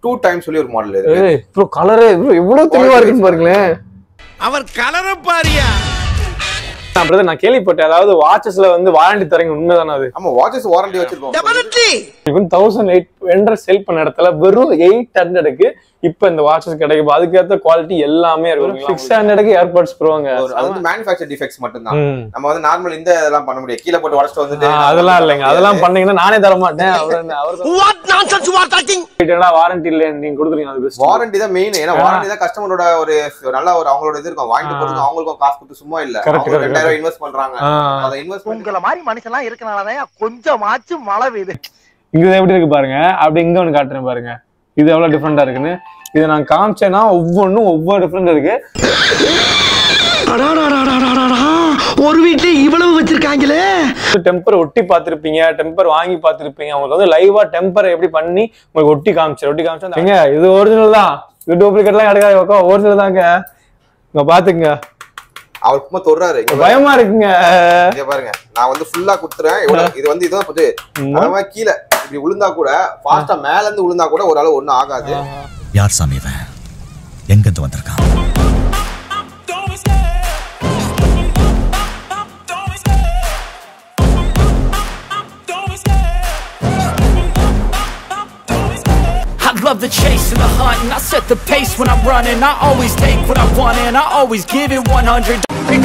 Two time சொல்லி ஒரு model இருக்கு ஏய் ப்ரோ கலரே எவ்வளவு தெளிவா இருக்குன்னு பாருங்களேன் அவர் கலர பாரியா நான் brother, நான் கேள்விப்பட்டேன் அதாவது வாட்சஸ்ல வந்து வாரண்டி தரீங்க உண்மைதானே அது ஆமா வாட்சஸ் வாரண்டி வச்சிருக்கோம் தௌசண்ட் எயிட் ஹண்ட்ரட் செல் பண்ண இடத்துல வெறும் எயிட் ஹண்ட்ரடுக்கு இப்ப இந்த வாட்சஸ் கிடைக்கும் அதுக்கேற்ற குவாலிட்டி எல்லாமே இருக்கும் சிக்ஸ் ஹண்ட்ரடுக்கு ஏர்பாட்ஸ் ப்ரோங்க ஒரு- அது வந்து மேனுஃபேக்சர் டிஃபெக்ட்ஸ் மட்டும் தான் ம். நம்ம வந்து நார்மல் இந்த இதெல்லாம் பண்ண முடியாது கீழே போட்டு உடச்சிட்டு வந்துட்டு அதெல்லாம் இல்லைங்க அதெல்லாம் பண்ணீங்கன்னா நானே தர மாட்டேன் அவர் என்ன- அவர் what nonsense you are talking warranty இல்ல நீங்க கொடுக்குறீங்க அது பெஸ்ட் வாரண்டி தான் மெயின் ஏன்னா வாரண்டி தான் கஸ்டமரோட ஒரு ஒரு நல்ல ஒரு அவங்களோட இது இருக்கும் வாங்கிட்டு போறதுக்கு அவங்களுக்கும் காசு கொடுத்து சும்மா இல்ல Correct, அவங்க correct, ரெண்டாயிரம் இன்வெஸ்ட் பண்றாங்க அதை இன்வெஸ்ட் உங்களை மாதிரி மனுஷன்லாம் இருக்கனாலதான் கொஞ்சமாச்சும் மழை பெய்யுது இது எப்படி இருக்கு பாருங்க அப்படி இங்க ஒண்ணு காட்டுறேன் பாருங்க இது எவ்வளவு டிஃப்ரெண்டா இருக்குன்னு இதை நான் காமிச்சேன்னா ஒவ்வொன்றும் ஒவ்வொரு டிஃப்ரெண்ட் இருக்கு ஒரு வீட்டுல இவ்வளவு வச்சிருக்காங்களே டெம்பர் ஒட்டி பார்த்திருப்பீங்க டெம்பர் வாங்கி பார்த்திருப்பீங்க உங்களுக்கு வந்து லைவா டெம்பர் எப்படி பண்ணி உங்களுக்கு ஒட்டி காமிச்சு ஒட்டி காமிச்சு ஏங்க இது ஒரிஜினல் தான் இது டூப்ளிகேட்லாம் கிடைக்காது ஒரிஜினல் தாங்க இங்க பாத்துங்க அவர் சும்மா தொடுறாரு இங்க பயமா இருக்குங்க இங்க பாருங்க நான் வந்து ஃபுல்லா குத்துறேன் இவ்வளவு இது வந்து இதுதான் போட்டு அந்த மாதிரி கீழே இப்படி விழுந்தா கூட ஃபாஸ்டா மேல இருந்து விழுந்தா கூட ஒரு அளவு ஒண்ணும் ஆகாது யார் சாமி இவன் எங்கிருந்து வந்திருக்கான் I love the chase and the hunt, and I set the pace when I'm running. I always take what I want, and I always give it 100.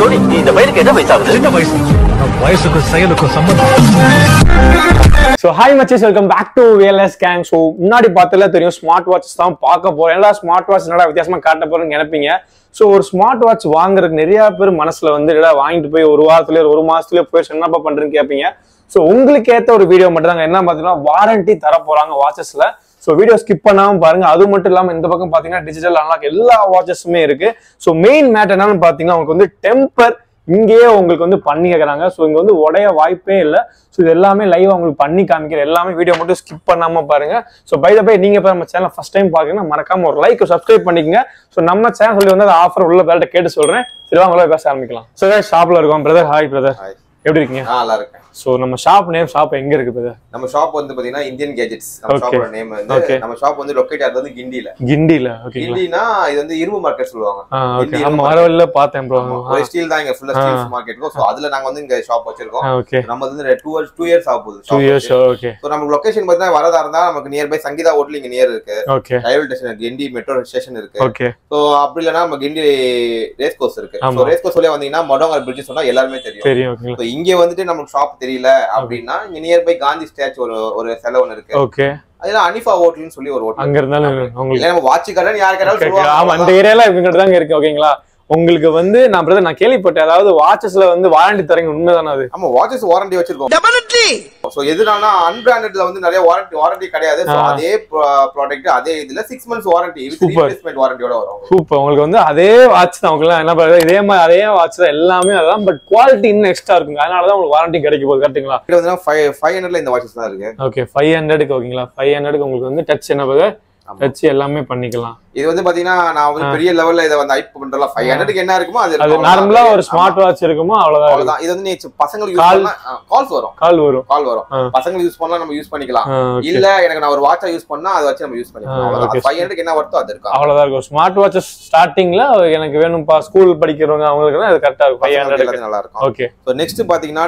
So hi மச்சஸ் welcome back to VLS gang so முன்னாடி பார்த்தல தெரியும் smart watch தான் பார்க்க போறோம் என்னடா smart watch என்னடா வித்தியாசமா காட்ட போறேன்னு நினைப்பீங்க ஸோ ஒரு ஸ்மார்ட் வாட்ச் வாங்குறதுக்கு நிறைய பேர் மனசுல வந்து என்னடா வாங்கிட்டு போய் ஒரு வாரத்துலயோ ஒரு மாசத்துலயோ போய் என்னப்பா பண்றேன்னு கேட்பீங்க ஸோ உங்களுக்கு ஏத்த ஒரு வீடியோ மட்டும் தாங்க என்ன பார்த்தீங்கன்னா வாரண்டி தர போறாங்க வாட்சஸ்ல ஸோ வீடியோ ஸ்கிப் பண்ணாம பாருங்க அது மட்டும் இல்லாம இந்த பக்கம் பாத்தீங்கன்னா டிஜிட்டல் அன்லாக் எல்லா வாட்சஸுமே இருக்கு ஸோ மெயின் மேட் என்னன்னு பாத்தீங்கன்னா உங்களுக்கு வந்து டெம்பர் இங்கேயே உங்களுக்கு வந்து பண்ணி கேட்கறாங்க ஸோ இங்க வந்து உடைய வாய்ப்பே இல்லை ஸோ இது எல்லாமே லைவ் உங்களுக்கு பண்ணி காமிக்கிற எல்லாமே வீடியோ மட்டும் ஸ்கிப் பண்ணாம பாருங்க ஸோ பை த பை நீங்க இப்போ நம்ம சேனல் ஃபர்ஸ்ட் டைம் பாக்குறீங்கன்னா மறக்காம ஒரு லைக் சப்ஸ்கிரைப் பண்ணிக்கங்க ஸோ நம்ம சேனல் சொல்லி வந்து ஆஃபர் உள்ள பேர்ட்ட கேட்டு சொல்றேன் சரி வாங்க உள்ள பேச ஆரம்பிக்கலாம் ஸோ ஷாப்ல இருக்கோம் பிரதர் ஹாய் பிரதர் Hi. எப்படி இருக்கீங்க நான் நல்லா இருக்கேன் ஸோ நம்ம ஷாப் நேம் ஷாப் எங்க இருக்கு பிரதர் நம்ம ஷாப் வந்து பாத்தீங்கன்னா இந்தியன் கேஜெட்ஸ் நம்ம Okay. ஷாப்போட நேம் வந்து Okay. நம்ம ஷாப் வந்து லொக்கேட் ஆகிறது வந்து கிண்டில கிண்டில ஓகேங்களா கிண்டினா இது வந்து இரும்பு மார்க்கெட் சொல்லுவாங்க ஆ ஓகே கிண்டி ஆமா இரும்பு வர வழியில பார்த்தேன் ப்ரோ ஆமா. ஒரு ஸ்டீல் தான் இங்க ஃபுல்லா ஸ்டீல்ஸ் மார்க்கெட் இருக்கும் சோ அதுல நாங்க வந்து இங்க ஷாப் வச்சிருக்கோம் ஓகே நம்ம வந்து டூ இயர்ஸ் டூ இயர்ஸ் ஆக போகுது டூ இயர்ஸ் ஓகே ஸோ நமக்கு லொகேஷன் பார்த்தீங்கன்னா வரதா இருந்தா நமக்கு நியர் பை சங்கீதா ஹோட்டல் இங்க நியர் இருக்கு okay railway station Guindy metro station இருக்கு ஓகே ஸோ அப்படி இல்லைன்னா நம்ம கிண்டி ரேஸ் கோர்ஸ் இருக்கு ஆமா. ஸோ ரேஸ் கோர்ஸ் வழியா வந்தீங்கன்னா மொடோங்கர் பிரிட்ஜ் சொன்னா எல்லாருமே தெரியும் தெரியும் ஓகேங்களா ஸோ இங்க வந்துட்டு நமக்கு ஷாப் தெரியல அப்படின்னா இங்க நியர் பை காந்தி ஸ்டாச்சு ஒரு ஒரு சிலை ஒன்று இருக்கு ஓகே அதுல அனிஃபா ஹோட்டல்னு சொல்லி ஒரு ஹோட்டல் அங்க இருந்தாலும் உங்களுக்கு இல்ல நம்ம வாட்ச் கடன் யார் கேட்டாலும் Okay, okay. ஆமா சொல்லுவாங்க இந்த ஏரியால இவங்க தாங்க இருக்கு ஓகேங்களா உங்களுக்கு வந்து நான் பிரதர் நான் கேள்விப்பட்டேன் அதாவது வாட்சஸ்ல வந்து வாரண்டி தரீங்க உண்மைதானே அது ஆமா வாட்சஸ் வாரண்டி வச்சிருக்கோம் டெபினெட்லி ஸோ எதுனால அன்பிராண்டட்ல வந்து நிறைய வாரண்டி வாரண்டி கிடையாது So ஆ. அதே ப்ராடக்ட் அதே இதுல சிக்ஸ் மந்த்ஸ் வாரண்டி இது Super. ரீப்ளேஸ்மெண்ட் வாரண்டியோட வரும் சூப்பர் உங்களுக்கு வந்து அதே வாட்ச் தான் உங்களுக்கு என்ன பண்ணுறது இதே மாதிரி அதே வாட்ச் தான் எல்லாமே அதான் பட் குவாலிட்டி இன்னும் எக்ஸ்ட்ரா இருக்குங்க அதனால தான் உங்களுக்கு வாரண்டி கிடைக்க போகுது கரெக்ட்டுங்களா இது வந்து ஃபைவ் ஃபைவ் ஹண்ட்ரட்ல இந்த வாட்சஸ் தான் இருக்கு ஓகே ஃபைவ் ஹண்ட்ரடுக்கு ஓகேங்களா ஃபைவ் ஹண்ட்ரடுக்கு உங்களுக்கு வந்து டச் என்ன போகுது டச் எல்லாமே பண்ணிக்கலாம் இது வந்து பாத்தீங்கன்னா நான் வந்து பெரிய லெவல்ல இதை வந்து ஹைப் பண்றல ஃபைவ் ஹண்ட்ரட்க்கு என்ன இருக்குமோ அது அது இருக்கும். நார்மலா ஒரு ஆமா. ஸ்மார்ட் வாட்ச் இருக்குமோ அவ்வளவுதான் இருக்கும். அவ்வளவுதான் இது வந்து நீ பசங்களுக்கு யூஸ் Call. பண்ணா கால்ஸ் வரும் கால் வரும் கால் வரும் ஆ. பசங்களுக்கு யூஸ் பண்ணலாம் நம்ம யூஸ் பண்ணிக்கலாம் ஆ, okay. இல்ல எனக்கு நான் ஒரு வாட்சா யூஸ் பண்ணா அதை வச்சு நம்ம யூஸ் ஆ, பண்ணிக்கலாம் okay. ஃபைவ் ஹண்ட்ரட்க்கு என்ன வருதோ அது இருக்கும் அவ்வளவுதான் இருக்கும் ஸ்மார்ட் வாட்ச் ஸ்டார்டிங்ல எனக்கு வேணும்ப்பா ஸ்கூல் படிக்கிறவங்க அவங்களுக்கு அது கரெக்டா இருக்கும் ஃபைவ் பசங்களுக்கு ஹண்ட்ரட் எல்லாத்தையும் நல்லா இருக்கும் ஓகே ஸோ நெக்ஸ்ட் பாத்தீங்கன்னா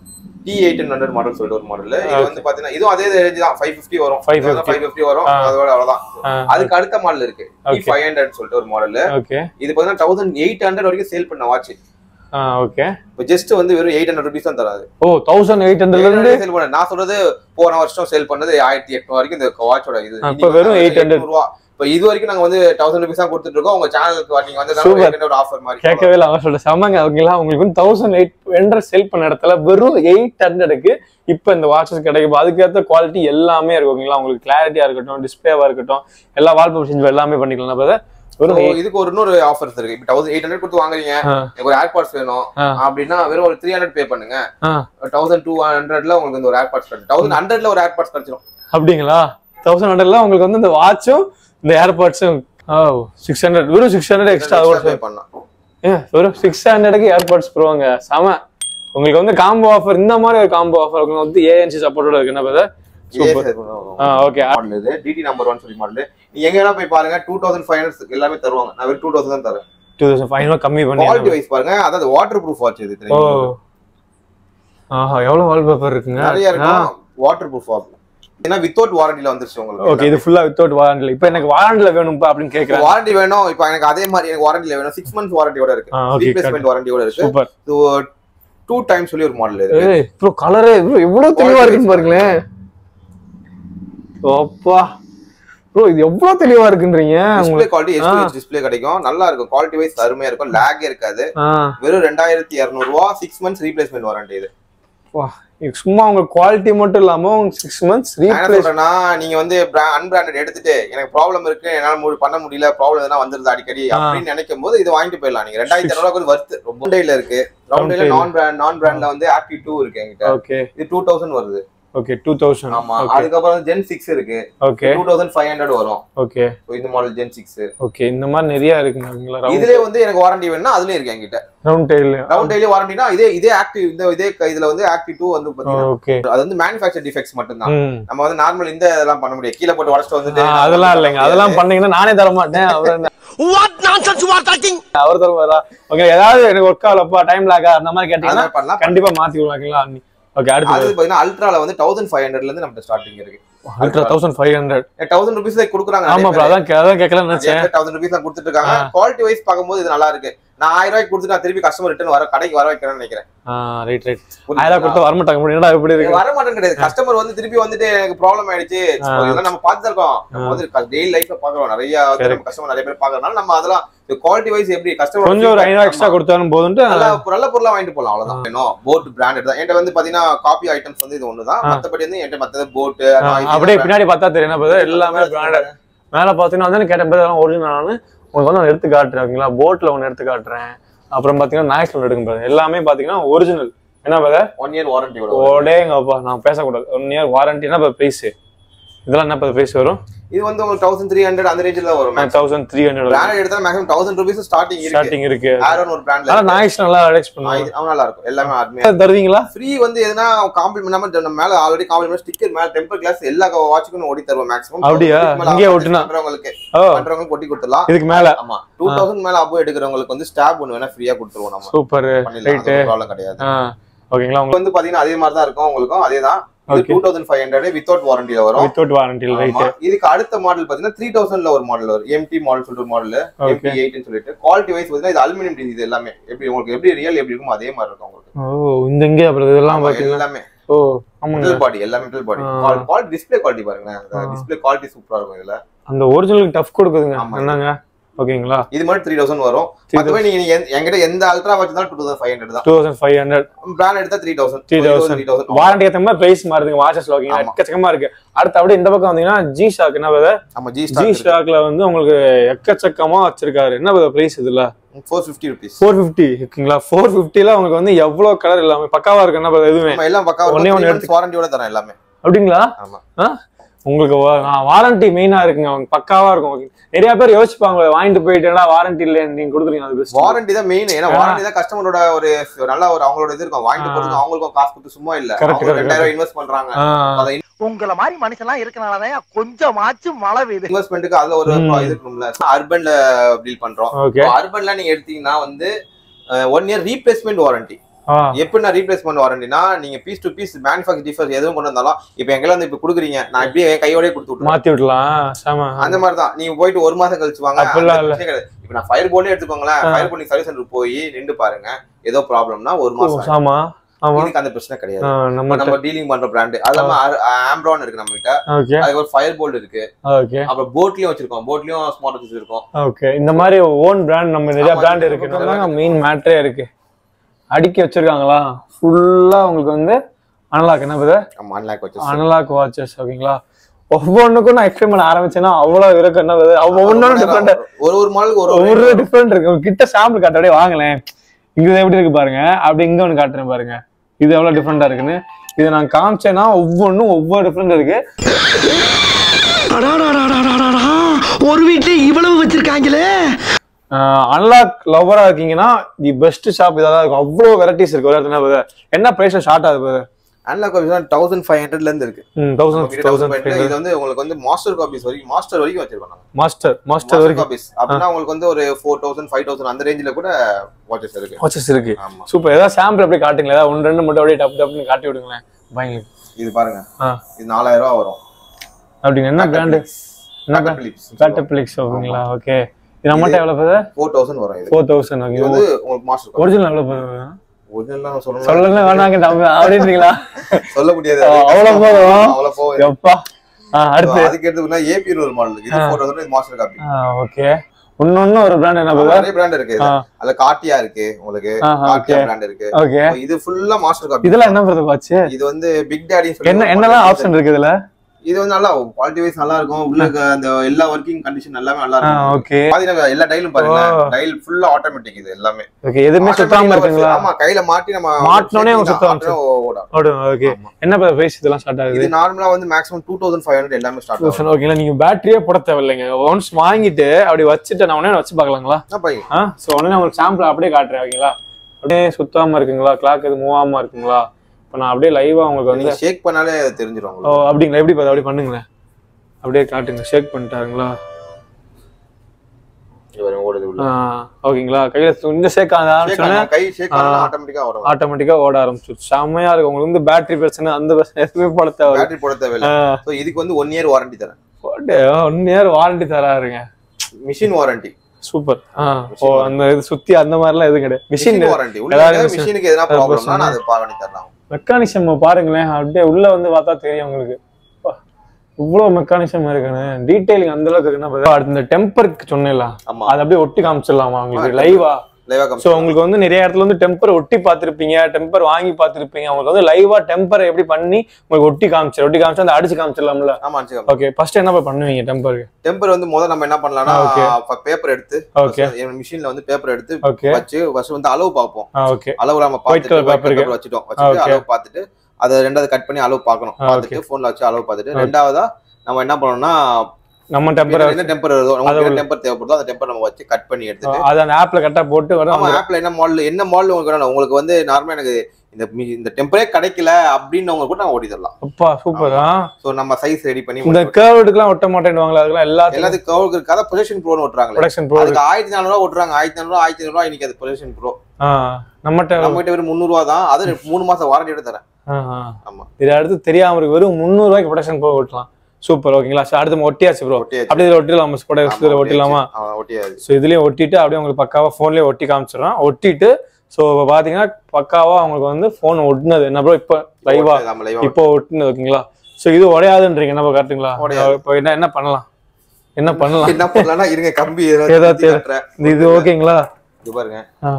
டி எயிட் ஹண்ட்ரட் மாடல் சொல்லிட்டு ஒரு மாடல் இது வந்து பாத்தீங்கன்னா இதுவும் அதே ரேஞ்ச் தான் ஃபைவ் ஃபிஃப்டி வரும் 550. ஃபைவ் ஃபிஃப்டி வரும் ஆ. அதோட அவ்வளவுதான் ஆ. அதுக்கு அடுத்த மாடல் இருக்கு டி Okay. ஃபைவ் ஹண்ட்ரட் சொல்லிட்டு ஒரு மாடல் ஓகே இது பாத்தீங்கன்னா தௌசண்ட் எயிட் ஹண்ட்ரட் வரைக்கும் சேல் பண்ண வாட்ச் ஆ ஓகே இப்போ ஜஸ்ட் வந்து வெறும் எயிட் ஹண்ட்ரட் ருபீஸ் தான் தராது ஓ தௌசண்ட் எயிட் ஹண்ட்ரட்ல இருந்து சேல் பண்ண நான் சொல்றது போன வருஷம் சேல் பண்ணது ஆயிரத்தி எட்நூறு வரைக்கும் இந்த வாட்சோட இது ஆ, இப்ப வெறும் 800. ரூபா இப்போ இது வரைக்கும் நாங்க வந்து தௌசண்ட் ருபீஸ் தான் கொடுத்துட்டு இருக்கோம் உங்க சேனலுக்கு நீங்க வந்து Super. ஒரு ஆஃபர் மாதிரி கேட்கவே இல்லை அவன் சொல்ற செம்மங்க ஓகேங்களா உங்களுக்கு வந்து தௌசண்ட் எயிட் ஹண்ட்ரட் செல் பண்ண இடத்துல வெறும் எயிட் ஹண்ட்ரடுக்கு இப்போ இந்த வாட்சஸ் கிடைக்கும் அதுக்கேற்ற குவாலிட்டி எல்லாமே இருக்கும் ஓகேங்களா உங்களுக்கு கிளாரிட்டியா இருக்கட்டும் டிஸ்பிளேவா இருக்கட்டும் எல்லா வால்பேப்பர் செஞ்சு எல்லாமே பண்ணிக்கலாம் brother. வெறும் So, eight- இதுக்கு ஒரு இன்னொரு ஆஃபர்ஸ் இருக்கு இப்போ தௌசண்ட் எயிட் ஹண்ட்ரட் கொடுத்து வாங்குறீங்க ஆ, எனக்கு ஒரு ஏர்பாட்ஸ் வேணும் ஆ. அப்படின்னா வெறும் ஒரு த்ரீ ஹண்ட்ரட் பே பண்ணுங்க ஆ, தௌசண்ட் டூ ஹண்ட்ரட்ல உங்களுக்கு இந்த ஒரு ஏர்பாட்ஸ் கிடைக்கும் தௌசண்ட் ஹண்ட்ரட்ல ஒரு ஏர்பாட்ஸ் கிடைச்சிடும் அப்படிங்களா தௌசண்ட் ஹண்ட்ரட்ல உங்களுக்கு வந்து இந்த வாட்சும் இந்த ஏர்பாட்ஸும் ஓ சிக்ஸ் ஹண்ட்ரட் வெறும் சிக்ஸ் ஹண்ட்ரட் எக்ஸ்ட்ரா பே பண்ணலாம் ஏன் வெறும் சிக்ஸ் ஹண்ட்ரடுக்கு ஏர்பாட்ஸ் ப்ரோங்க செம உங்களுக்கு வந்து காம்போ ஆஃபர் இந்த மாதிரி ஒரு காம்போ ஆஃபர் உங்களுக்கு வந்து ஏஎன்சி சப்போர்ட்டோட இருக்கு என்ன brother? Super. ஆ ஓகே மாடல் இது டிடி நம்பர் ஒன் சொல்லி மாடல் நீ எங்க வேணா போய் பாருங்க டூ தௌசண்ட் ஃபைவ் ஹண்ட்ரட் எல்லாமே தருவாங்க நான் வெறும் டூ தௌசண்ட் தான் தரேன் டூ தௌசண்ட் ஃபைவ் கம்மி குவாலிட்டி பண்ணி வைஸ் பாருங்க அதாவது வாட்டர் ப்ரூஃப் வாட்ச் இது ஓ தெரியுமா? ஆஹா எவ்வளவு வால்பேப்பர் இருக்குங்க நிறைய இருக்கும் வாட்டர் ப்ரூஃப் ஆகும் ஏன்னா வித்தவுட் வாரண்டில வந்துருச்சு உங்களுக்கு ஓகே இது ஃபுல்லா வித்தவுட் வாரண்டில இப்போ எனக்கு வாரண்டில வேணும்பா அப்படின்னு கேக்குறேன் வாரண்டி வேணும் இப்போ எனக்கு அதே மாதிரி எனக்கு வாரண்டில வேணும் சிக்ஸ் மந்த்ஸ் வாரண்டியோட இருக்கு ஆ, okay, ரீப்ளேஸ்மெண்ட் வாரண்டியோட இருக்கு சூப்பர் டூ டைம் சொல்லி ஒரு மாடல் இருக்கு ஏய் ப்ரோ கலரே எவ்வளவு தெளிவா இருக்குன்னு பாருங்களேன் அப்பா ப்ரோ இது எவ்வளவு தெளிவா இருக்குன்றீங்க டிஸ்பிளே உங்களுக்கு குவாலிட்டி எஸ்டிஎச் டிஸ்பிளே கிடைக்கும் நல்லா இருக்கும் குவாலிட்டி வைஸ் அருமையா இருக்கும் லேக் இருக்காது ஆ வெறும் ரெண்டாயிரத்தி இருநூறு ரூபா சிக்ஸ் மந்த்ஸ் ரீப்ளேஸ்மெண்ட் வாரண்டி இது வா இது சும்மா உங்க குவாலிட்டி மட்டும் இல்லாம உங்க சிக்ஸ் மந்த்ஸ் நான் என்ன ரீப்ளேஸ் சொல்றேன்னா நீங்க வந்து அன்பிராண்டட் எடுத்துட்டு எனக்கு ப்ராப்ளம் இருக்கு என்னால மு- பண்ண முடியல ப்ராப்ளம் எதனா வந்துருது அடிக்கடி ஆ. அப்படின்னு நினைக்கும் போது இது வாங்கிட்டு போயிடலாம் நீங்க ரெண்டாயிரத்தி இரநூறுவா கொஞ்சம் வருது ரொம்ப டேல இருக்கு ரவுண்டேல Roundtail. நான் பிராண்ட் நான் பிராண்ட்ல வந்து ஆக்டிவ் டூ இருக்கு என்கிட்ட ஓகே இது டூ தௌசண்ட் வருது ஓகே டூ தௌசண்ட் ஆமா ஓகே அதுக்கப்புறம் ஜென் சிக்ஸ் இருக்கு okay two thousand five hundred வரும் ஓகே So, இந்த மாடல் ஜென் சிக்ஸ் ஓகே இந்த மாதிரி நிறைய இருக்குங்களா ரவுண்ட் இதுலயே வந்து எனக்கு வாரண்டி வேணும்னா அதுலயும் இருக்கு என்கிட்ட ரவுண்ட் டெயில் ரவுண்ட் டெய்லி வாரண்டினா இதே இதே ஆக்டிவ் இந்த இதே க- இதுல வந்து ஆக்டிவ் டூ வந்து பாத்தீங்கன்னா ஓகே அது வந்து மேனுஃபேக்சர் டிஃபெக்ட்ஸ் மட்டும் தான் ம் நம்ம வந்து நார்மல் இந்த இதெல்லாம் பண்ண முடியாது கீழே போட்டு உடச்சிட்டு வந்துட்டு ஆ, அதெல்லாம் இல்லைங்க அதெல்லாம் பண்ணீங்கன்னா நானே தர மாட்டேன் அவர் என்ன what nonsense you are talking அவர் தருவாரா ஓகே ஏதாவது எனக்கு ஒர்க் ஆகலப்பா டைம் லாகா அந்த மாதிரி அந்த கேட்டீங்கன்னா மாதிரி பண்ணலாம் கண்டிப்பா மாத்தி விடுவாங்களா ஓகே அது அடுத்து பாத்தீங்கன்னா அல்ட்ரால வந்து தௌசண்ட் ஃபைவ் ஹண்ட்ரட்ல இருந்து நம்ம ஸ்டார்டிங் இருக்கு ultra thousand five hundred thousand rupees கொடுக்குறாங்க ஆமா ப்ரோ அதான் கே- அதான் கேட்கலாம்னு நினைச்சேன் தௌசண்ட் ருபீஸ் தான் கொடுத்துட்டு இருக்காங்க ஆ. குவாலிட்டி வைஸ் பார்க்கும்போது இது நல்லா இருக்கு நான் ஆயிரம் ரூபாய்க்கு கொடுத்துட்டு நான் திருப்பி கஸ்டமர் ரிட்டர்ன் வர கடைக்கு வர வைக்கிறேன்னு நினைக்கிறேன் ரைட் ரைட் ஆயிரம் கொடுத்து வரமாட்டாங்க முடியும் என்னடா இப்படி இருக்கு வர மாட்டேன் கிடையாது கஸ்டமர் வந்து திருப்பி வந்துட்டு எனக்கு ப்ராப்ளம் ஆயிடுச்சு ஆ. இதெல்லாம் நம்ம பார்த்து இருக்கோம் நம்ம வந்து டெய்லி லைஃப்ல பாக்குறோம் நிறைய Correct. கஸ்டமர் நிறைய பேர் பாக்குறதுனால நம்ம அதெல்லாம் குவாலிட்டி வைஸ் எப்படி கஸ்டமர் கொஞ்சம் ஒரு ஐநூறு எக்ஸ்ட்ரா கொடுத்தாலும் போதுன்ட்டு நல்ல நல்ல பொருளா வாங்கிட்டு போலாம் அவ்வளவுதான் வேணும் போட் பிராண்டட் தான் என்கிட்ட வந்து பாத்தீங்கன்னா காப்பி ஐட்டம்ஸ் வந்து இது ஒண்ணுதான் ஆ. மத்தபடி வந்து என்கிட்ட மத்தது போட் ஆ, அப்படியே பின்னாடி பார்த்தா தெரியும் என்ன பார்த்தா எல்லாமே பிராண்டட் மேல பாத்தீங்கன்னா வந்து கேட்ட பேர் எல்லாம் ஒரிஜினல் உங்களுக்கு வந்து ஒன்று எடுத்து காட்டுறீங்களா போட்ல ஒன்று எடுத்து காட்டுறேன் அப்புறம் பாத்தீங்கன்னா நாய்ஸ் ஒன்று எடுக்கும் பாருங்க எல்லாமே பாத்தீங்கன்னா ஒரிஜினல் என்ன பார்த்தா ஒன் இயர் வாரண்டி ஓடேங்கப்பா நான் பேசக்கூடாது ஒன் இயர் வாரண்டி என்ன பிரைஸ் இதெல்லாம் என்ன பிரைஸ் வரும் இது வந்து உங்களுக்கு தௌசண்ட் த்ரீ ஹண்ட்ரட் அந்த ரேஞ்சில் தான் வரும் தௌசண்ட் த்ரீ ஹண்ட்ரட் பிராண்டட் எடுத்தா மேக்ஸிமம் தௌசண்ட் ருபீஸ் ஸ்டார்டிங் இருக்கு ஸ்டார்டிங் இருக்கு ஆரோன் ஒரு பிராண்ட்ல ஆனா நாய்ஸ் நல்லா அடாக்ஸ் பண்ணுவாங்க அவன் நல்லா இருக்கும் எல்லாமே அருமையா தருவீங்களா ஃப்ரீ வந்து எதுனா காம்ப்ளிமெண்ட் நம்ம நம்ம மேல ஆல்ரெடி காம்ப்ளிமெண்ட் ஸ்டிக்கர் மேல டெம்பர் கிளாஸ் எல்லா வாட்சுக்கும் ஓடி தருவோம் மேக்ஸிமம் அப்படியா? இங்கேயே ஒட்டுனா? பண்றவங்களுக்கு ஓ பண்றவங்களுக்கு ஒட்டி கொடுத்துடலாம் இதுக்கு மேல ஆமா டூ தௌசண்ட் மேல அபோ எடுக்கிறவங்களுக்கு வந்து ஸ்டாப் ஒன்று வேணா ஃப்ரீயா கொடுத்துருவோம் நம்ம சூப்பர் பண்ணிடலாம் ப்ராப்ளம் கிடையாது ஆ ஓகேங்களா உங்களுக்கு வந்து பாத்தீங்கன்னா அதே மாதிரி தான் இருக்கும் உங்களுக்கும் அதே தான் Okay. Two thousand five hundred without வாரண்டியில வரும் வித்தவுட் வாரண்டி ரைட் ஆமா. இதுக்கு அடுத்த மாடல் பாத்தீங்கன்னா த்ரீ தௌசண்ட்ல ஒரு மாடல் வரும் எம்டி மாடல் சொல்லிட்டு ஒரு மாடல் எம்டி எயிட்னு சொல்லிட்டு குவாலிட்டி வைஸ் பாத்தீங்கன்னா இது அலுமினியம் இது எல்லாமே எப்படி உங்களுக்கு எப்படி ரியல் எப்படி இருக்கும் அதே மாதிரி இருக்கும் உங்களுக்கு ஓ இந்த இங்கே அப்புறம் இதெல்லாம் ஆமா, பாத்தீங்கன்னா எல்லாமே ஓ ஆமாங்க மெட்டல் பாடி எல்லாமே மெட்டல் பாடி ஆ. குவாலிட்டி டிஸ்ப்ளே குவாலிட்டி பாருங்களேன் ஆ. டிஸ்ப்ளே குவாலிட்டி சூப்பரா இருக்கும் இதுல அந்த ஒரிஜினல் டஃப் கொடுக்குதுங்க ஆமா. என்னங்க ஓகேங்களா இது மாதிரி த்ரீ தௌசண்ட் வரும் மத்தபடி நீங்க எந்த- என்கிட்ட எந்த அல்ட்ரா வச்சிருந்தாலும் டூ தௌசண்ட் ஃபைவ் ஹண்ட்ரட் தான் two thousand five hundred brand எடுத்தா three thousand three thousand three thousand warranty ஏற்ற மாதிரி பிரைஸ் மாறுதுங்க வாட்சஸ்ல ஓகேங்களா ஆமா. எக்கச்சக்கமா இருக்கு அடுத்து அப்படியே இந்த பக்கம் வந்தீங்கன்னா ஜி ஷாக் என்ன பத ஆமா ஜி ஜி ஸ்டார் ஷாக்ல வந்து உங்களுக்கு எக்கச்சக்கமா வச்சிருக்காரு என்ன பத பிரைஸ் இதுல four fifty rupees four fifty ஓகேங்களா ஃபோர் ஃபிஃப்டில உங்களுக்கு வந்து எவ்வளவு கலர் எல்லாமே பக்காவா இருக்கு என்ன பத எதுவுமே எல்லாம் பக்கா ஒண்ணே ஒண்ணு ஒன்னே வாரண்டியோட தரேன் எல்லாமே அப்படிங்களா ஆமா ஆ? உங்களுக்கு வாரண்டி மெயினா இருக்குங்க அவங்க பக்காவா இருக்கும் நிறைய பேர் யோசிப்பாங்க வாங்கிட்டு போயிட்டேன்னா வாரண்டி இல்ல நீங்க கொடுக்குறீங்க அது பெஸ்ட் வாரண்டி தான் மெயின் ஏன்னா ஆ. வாரண்டி தான் கஸ்டமரோட ஒரு நல்ல ஒரு அவங்களோட இது இருக்கும் வாங்கிட்டு ஆ. போறதுக்கு அவங்களுக்கும் காசு கொடுத்து சும்மா இல்ல Correct, அவங்க correct, ரெண்டாயிரம் இன்வெஸ்ட் பண்றாங்க அதை உங்கள மாதிரி மனுஷன்லாம் இருக்கனாலதான் கொஞ்சமாச்சும் மழை பெய்யுது இன்வெஸ்ட்மெண்ட்டுக்கு அதுல ஒரு ம். இது இருக்கும்ல அர்பன்ல டீல் பண்றோம் ஓகே அர்பன்ல நீங்க எடுத்தீங்கன்னா வந்து ஒன் இயர் ரீப்ளேஸ்மெண்ட் வாரண்டி ஆ எப்படின்னா ரீப்ளேஸ்மெண்ட் வாரண்டினா நீங்க பீஸ் டு பீஸ் மேனுஃபேக்சர் டிஃபர் எதுவும் கொண்டு வந்தாலும் இப்போ எங்கெல்லாம் வந்து இப்ப குடுக்குறீங்க நான் இப்படியே என் கையோடய கொடுத்து விட்டுருவேன் மாத்தி விடலாம் சாம அந்த மாதிரி தான் நீங்க போயிட்டு ஒரு மாசம் கழிச்சு வாங்க அப்படிலாம் அந்த இல்ல. பிரச்சனை கிடையாது. இப்ப நான் ஃபயர் போர்டே எடுத்துக்கோங்களேன் ஆ. ஃபயர் போர்டிங் சர்வீஸ் சென்டர் போய் நின்று பாருங்க ஏதோ ப்ராப்ளம்னா ஒரு மாசம் ஆகும். ஆமா ஆமா இதுக்கு அந்த பிரச்சனை கிடையாது ஆ, இப்ப நம்ம நம்ம டீலிங் பண்ற பிராண்ட் அது இல்லாம ஆம்ப்ரான் இருக்கு நம்ம கிட்ட ஓகே அதுக்கு ஒரு ஃபயர் போல்ட் இருக்கு ஓகே அப்புறம் போட்லயும் வச்சிருக்கோம் போட்லயும் ஸ்மார்ட் வாட்ச் இருக்கும் ஓகே இந்த மாதிரி ஓன் பிராண்ட் நம்ம நிறைய ஆமா, பிராண்ட் இந்த இருக்கு பக்கம் இதுதான் மெயின் மேட்டரே இருக்கு அடுக்கி வச்சிருக்காங்களா ஃபுல்லா உங்களுக்கு வந்து அனலாக் என்ன பத ஆமா அன்லாக் வச்சு அனலாக் வாட்சஸ் ஓகேங்களா ஒவ்வொன்றுக்கும் நான் எக்ஸ்பிளைன் பண்ண ஆரம்பிச்சேன்னா அவ்வளவு இருக்கு என்ன பத ஒவ்வொன்றும் டிஃப்ரெண்ட் ஒரு ஒரு மாடலுக்கு ஒரு ஒரு டிஃப்ரெண்ட் இருக்கு உங்க கிட்ட சாம்பிள் காட்ட அப்படியே வாங்கலேன் இங்க இது எப்படி இருக்கு பாருங்க அப்படி இங்க ஒன்று காட்டுறேன் பாருங்க இது எவ்வளவு டிஃப்ரெண்டா இருக்குன்னு இதை நான் காமிச்சேன்னா ஒவ்வொன்றும் ஒவ்வொரு டிஃப்ரெண்ட் இருக்கு அடாடாடாடாடாடா. ஒரு வீட்டுல இவ்வளவு வச்சிருக்காங்களே அன்லாக் லவரா இருக்கீங்கன்னா தி பெஸ்ட் ஷாப் இதாக இருக்கும் அவ்வளோ வெரைட்டிஸ் இருக்கு ஒரு இடத்துல என்ன என்ன பிரைஸ்ல ஷார்ட் ஆகுது brother? Unlock copies thousand five ஹண்ட்ரட்ல இருந்து இருக்கு தௌசண்ட் நம்மகிட்ட தௌசண்ட் 1500 இது வந்து உங்களுக்கு வந்து மாஸ்டர் காப்பீஸ் வரைக்கும் மாஸ்டர் வரைக்கும் வச்சிருக்கோம் நாங்க மாஸ்டர் மாஸ்டர் மாஸ்டர் வரைக்கும் காப்பீஸ் அப்படின்னா உங்களுக்கு வந்து ஒரு ஃபோர் தௌசண்ட் ஃபைவ் தௌசண்ட் அந்த ரேஞ்சில கூட வாட்சஸ் இருக்கு வாட்சஸ் இருக்கு ஆமா சூப்பர் ஏதாவது சாம்பிள் அப்படியே காட்டுங்களேன் ஏதாவது ஒன்று ரெண்டு மட்டும் அப்படியே டப் டப்னு காட்டி விடுங்களேன் பயங்களுக்கு இது பாருங்க ஆ இது நாலாயிரம் ரூபா வரும் அப்படிங்க என்ன பிராண்டு என்ன Tata Philips. பேட்டப்ளிக்ஸ் ஓகேங்களா ஓகே இது நம்மகிட்ட எவ்வளோ போகுது ஃபோர் தௌசண்ட் வரும் இது ஃபோர் தௌசண்ட் ஓகே இது வந்து உங்களுக்கு மாஸ்டர் ஒரிஜினல் எவ்வளோ போகுது ஒரிஜினல் சொல்லணும் சொல்லல வேணாங்க நம்ம அப்படின்றீங்களா சொல்ல முடியாது ஆ, அவ்வளவு போதும். அவ்வளவு போகுது எப்பா ஆ அடுத்து அதுக்கு எடுத்துக்கிட்டா ஏபி ஒரு மாடல் இது ஃபோர் தௌசண்ட் மாஸ்டர் காப்பி ஆ ஓகே இன்னொன்னு ஒரு பிராண்ட் என்ன போகுது நிறைய பிராண்ட் இருக்கு ஆ. அதுல காட்டியா இருக்கு உங்களுக்கு ஆஹா, காட்டியா okay. பிராண்ட் இருக்கு ஓகே இது ஃபுல்லா மாஸ்டர் காப்பி இதெல்லாம் என்ன பிரதர் வாட்ச் இது வந்து பிக் டாடின்னு சொல்லி என்ன ஒரு என்னலாம் model ஆப்ஷன் இருக்கு இதுல இது வந்து நல்லா குவாலிட்டி வைஸ் நல்லா இருக்கும் உள்ள இருக்க அந்த எல்லா ஒர்க்கிங் கண்டிஷன் எல்லாமே நல்லா ஆ இருக்கும் ஓகே பாத்தீங்கன்னா எல்லா டைலும் பாருங்க ஓ. டைல் ஃபுல்லா ஆட்டோமேட்டிக் இது எல்லாமே ஓகே எதுவுமே சுத்தாம Automatic இருக்குங்களா ஆமா கையில மாட்டி நம்ம மாட்டுனோனே அவங்க சுத்தம் ஆட்டோ ஓடும் ஓடும் ஓகே ஆமா. என்ன பிரைஸ் இதெல்லாம் ஸ்டார்ட் ஆகுது இது நார்மலா வந்து maximum two thousand five hundred எல்லாமே ஸ்டார்ட் ஆகும் ஓகேங்களா நீங்க பேட்டரியே போட தேவையில்லைங்க ஒன்ஸ் வாங்கிட்டு அப்படி வச்சுட்டு நான் உடனே வச்சு பார்க்கலாங்களா என்ன பையன் ஆ ஸோ உடனே உங்களுக்கு சாம்பிள் அப்படியே காட்டுறேன் ஓகேங்களா அப்படியே சுத்தாம இருக்குங்களா கிளாக் எது மூவ் ஆகாம இருக்குங்களா இப்போ நான் அப்படியே லைவா உங்களுக்கு வந்து நீங்க ஷேக் பண்ணாலே தெரிஞ்சிரும் ஓ உங்களுக்கு அப்படிங்களா எப்படி பார்த்து அப்படி பண்ணுங்களேன் அப்படியே காட்டுங்க ஷேக் பண்ணிட்டாருங்களா இது பாருங்க, ஓடுது உள்ள ஆ ஓகேங்களா கையில கொஞ்சம் ஷேக் Shake ஆகுது ஆனா, கை ஷேக் பண்ணா ஆ. ஆட்டோமேட்டிக்கா வரும் ஆட்டோமேட்டிக்கா ஓட ஆரம்பிச்சு செம்மையா இருக்கு உங்களுக்கு வந்து பேட்டரி பிரச்சனை அந்த பிரச்சனை எதுவுமே போட தேவை பேட்டரி போட தேவையில்லை சோ இதுக்கு வந்து ஒன் இயர் வாரண்டி தரேன் ஒன் இயர் வாரண்டி தராருங்க மிஷின் வாரண்டி சூப்பர் ஆ ஓ அந்த இது சுத்தி அந்த மாதிரிலாம் எதுவும் கிடையாது மிஷின் மிஷின் வாரண்டி உள்ள ஏதாவது இருக்க மிஷினுக்கு எதனா ஏதாவது ப்ராப்ளம்னா பிரச்சனை. நான் அதை வாரண்டி தரலாம் மெக்கானிசம் பாருங்களேன் அப்படியே உள்ள வந்து பார்த்தா தெரியும் உங்களுக்கு அப்பா, இவ்வளவு மெக்கானிசம் இருக்குன்னு டீடைலிங் அந்த அளவுக்கு இருக்குன்னா பாரு. அடுத்து இந்த டெம்பருக்கு சொன்னேன்ல ஆமா அது அப்படியே ஒட்டி காமிச்சிடலாமா உங்களுக்கு ஆ, லைவா லைவா ஸோ கம்பெனி உங்களுக்கு வந்து நிறைய இடத்துல வந்து டெம்பர் ஒட்டி பார்த்துருப்பீங்க டெம்பர் வாங்கி பார்த்துருப்பீங்க உங்களுக்கு வந்து லைவா டெம்பர் எப்படி பண்ணி உங்களுக்கு ஒட்டி காமிச்சிடும் ஒட்டி காமிச்சு அந்த அடிச்சு காமிச்சிடலாம்ல ஆமா அடிச்சுக்க ஓகே ஃபர்ஸ்ட் என்ன போய் பண்ணுவீங்க டெம்பருக்கு டெம்பர் வந்து முதல்ல நம்ம என்ன பண்ணலாம்னா ஆ, okay. பேப்பர் எடுத்து Okay. மிஷின்ல வந்து பேப்பர் எடுத்து ஓகே வச்சு ஃபர்ஸ்ட் வந்து அளவு பார்ப்போம் ஆ ஓகே அளவு நம்ம White பார்த்துட்டு color paper white இருக்கு. paper வச்சுட்டோம் வச்சுட்டு Okay. அளவு பார்த்துட்டு அதை ரெண்டாவது கட் பண்ணி அளவு பார்க்கணும் ஆ, பார்த்துட்டு போன்ல வச்சு அளவு பார்த்துட்டு Okay. ரெண்டாவதா நம்ம என்ன பண்ணணும்னா நம்ம டெம்பர் என்ன டெம்பர் வருதோ அதை நமக்கு உள்ள- டெம்பர் தேவைப்படுதோ அந்த டெம்பர் நம்ம வச்சு கட் பண்ணி எடுத்துட்டு அது அந்த ஆப்ல கரெக்டா போட்டு வரும் ஆமா ஆப்ல என்ன மாடல் என்ன மாடல் உங்களுக்கு வேணும் உங்களுக்கு வந்து நார்மலா எனக்கு இந்த மி- இந்த டெம்பரே கிடைக்கல அப்படின்னவங்க கூட நான் ஓடி தரலாம் அப்பா சூப்பர் ஆ சோ நம்ம சைஸ் ரெடி பண்ணி இந்த கேர்வுடுக்குலாம் ஒட்ட மாட்டேன்னுவாங்களா அதெல்லாம் எல்லாத்தையும் எல்லாத்துக்கும் கவுக்கு இருக்காத பொசிஷன் ப்ரோன்னு ஓட்டுறாங்களே ப்ரொடக்ஷன் ப்ரோ அதுக்கு ஆயிரத்தி நானூறு ரூபா ஓட்டுறாங்க ஆயிரத்தி நானூறு ஆயிரத்தி ஐநூறு இன்னைக்கு அது பொசிஷன் ப்ரோ ஆ நம்மகிட்ட நம்ம கிட்ட வெறும் முந்நூறு ரூபா தான் அது மூணு மாசம் வாரண்டியோட தரேன் ஆ, ஆ. ஆமா இது அடுத்து தெரியாம இருக்கு வெறும் முந்நூறு ரூபாய்க்கு ப்ரொடக்ஷன் ப்ரோ ஓட்டலாம் சூப்பர் ஓகேங்களா So, அடுத்து நம்ம ஒட்டியாச்சு ப்ரோ ஒட்டியாச்சு. அப்படியே இதுல ஒட்டிடலாம் நம்ம கூட இதுல ஒட்டிடலாமா ஆமா, ஒட்டியாச்சு ஸோ இதுலயும் ஒட்டிட்டு அப்படியே உங்களுக்கு பக்காவா ஃபோன்லயே ஒட்டி காமிச்சிடுறோம் ஒட்டிட்டு ஸோ பாத்தீங்கன்னா பக்காவா உங்களுக்கு வந்து ஃபோன் ஒட்டினது என்ன ப்ரோ இப்போ லைவா நம்ம லைவா இப்போ ஒட்டினது ஓகேங்களா ஸோ இது உடையாதுன்றீங்க என்ன கரெக்ட்டுங்களா உடையாது. இப்போ என்ன என்ன பண்ணலாம் என்ன பண்ணலாம் என்ன பண்ணலாம்னா இருங்க கம்பி ஏதாவது ஏதாவது தேவை. கட்டுறேன் இது இது ஓகேங்களா இது பாருங்க ஆ.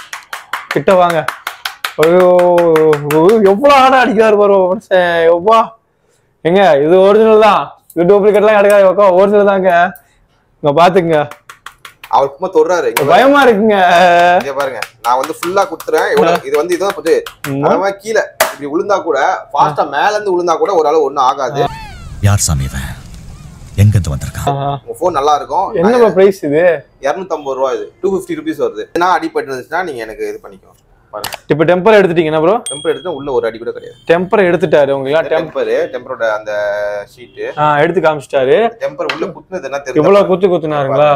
கிட்ட வாங்க ஐயோ எவ்வளவு ஆட அடிக்கிறாரு பாரு மனுஷன் எவ்வா எங்க இது ஒரிஜினல் தான் இது டூப்ளிகேட்லாம் கிடைக்காது உக்கா ஒரிஜினல் தாங்க இங்க பாத்துங்க அவர் சும்மா தொடுறாரு இங்க பாருங்க. பயமா இருக்குங்க இங்க பாருங்க நான் வந்து ஃபுல்லா குத்துறேன் இவ்வளவு இது வந்து இதுதான் புது ம். அந்த மாதிரி கீழே இப்படி விழுந்தா கூட ஃபாஸ்டா மேல இருந்து விழுந்தா கூட ஒரு அளவு ஒண்ணும் ஆகாது யார் சாமி இவன் எங்கிருந்து வந்திருக்கான் ஆஹா. உங்க போன் நல்லா இருக்கும் என்ன பிரைஸ் இது இருநூத்தம்பது ரூபா இது டூ பிப்டி ருபீஸ் வருது நான் அடிபட்டு இருந்துச்சுன்னா நீங்க எனக்கு இது பண்ணிக்கோ பாருங்க இப்ப டெம்பர் எடுத்துட்டீங்கன்னா ப்ரோ டெம்பர் எடுத்து உள்ள ஒரு அடி கூட கிடையாது டெம்பர் எடுத்துட்டாரு உங்களுக்கு டெம் டெம்பர் டெம்பரோட அந்த ஷீட் ஆ எடுத்து காமிச்சிட்டாரு டெம்பர் உள்ள குத்துனது என்ன தெரியும் இவ்வளவு குத்து குத்துனாருங்களா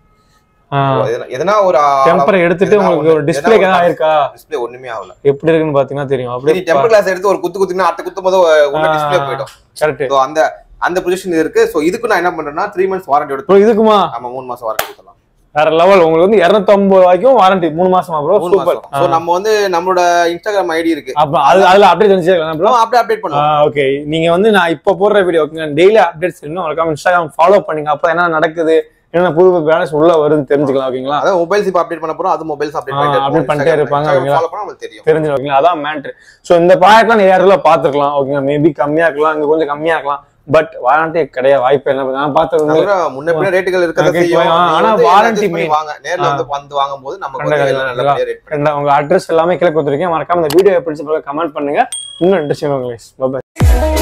எதனா ஒரு டெம்பர் எடுத்துட்டு உங்களுக்கு ஒரு டிஸ்பிளே ஆயிருக்கா டிஸ்பிளே ஒண்ணுமே ஆகல எப்படி இருக்குன்னு பாத்தீங்கன்னா தெரியும் நீ அப்படியே டெம்பர் கிளாஸ் எடுத்து ஒரு குத்து குத்துனா அட்ட குத்தும் போது உள்ள டிஸ்பிளே போயிடும் கரெக்ட் So, அந்த அந்த பொசிஷன் இருக்கு சோ இதுக்கு நான் என்ன பண்றேன்னா த்ரீ மந்த்ஸ் வாரண்டி எடுத்து ப்ரோ இதுக்குமா நம்ம மூணு மாசம் வாரண்டி கொடுத்தலாம் வேற லெவல் உங்களுக்கு வந்து 250 ரூபாய்க்கும் வாரண்டி மூணு மாசமா ப்ரோ மூணு சூப்பர் மாசம் சோ நம்ம வந்து நம்மளோட இன்ஸ்டாகிராம் ஐடி இருக்கு அப்ப அது அதுல அப்டேட் தெரிஞ்சுக்கலாம் ப்ரோ நம்ம அப்படியே அப்டேட் பண்ணுவோம் ஓகே நீங்க வந்து நான் இப்போ போடுற வீடியோ டெய்லி அப்டேட்ஸ் இன்னும் மறக்காம இன்ஸ்டாகிராம் ஃபாலோ பண்ணுங்க அப்ப என்ன நடக்குது என்ன புது புது பேலன்ஸ் உள்ள வருதுன்னு தெரிஞ்சுக்கலாம் ஓகேங்களா அதான் மொபைல்ஸ் இப்ப அப்டேட் பண்ண போறோம் அது மொபைல்ஸ் அப்டேட் ஆ, பண்ணிட்டு update பண்ணிட்டே இருப்பாங்க, ஓகேங்களா? ஃபாலோ பண்ணா உங்களுக்கு தெரியும் தெரிஞ்சு ஓகேங்களா அதான் மேட்ரு ஸோ இந்த ப்ராடக்ட்லாம் நிறைய இடத்துல பார்த்துருக்கலாம் ஓகேங்களா மேபி கம்மியா இருக்கலாம் இங்க கொஞ்சம் கம்மியா இருக்கலாம் பட் வாரண்டி கிடையாது வாய்ப்பு என்ன நான் பார்த்தது வந்து அதுல முன்ன பின்ன ரேட்டுகள் இருக்கத Okay, செய்யும் ஆ, நீங்க ஆனா வந்து warranty adjust பண்ணி main. வாங்க நேர்ல வந்து வந்து வாங்கும்போது நமக்கு கண்டிப்பா, வந்து எல்லாம் நல்லபடியா ரேட் பண்ணி ரெண்டா உங்க அட்ரஸ் எல்லாமே கீழே கொடுத்துருக்கேன் மறக்காம இந்த வீடியோ பிடிச்ச கமெண்ட் பண்ணுங்க இன்னும் இன்ட்ரெஸ்டிங் பாய்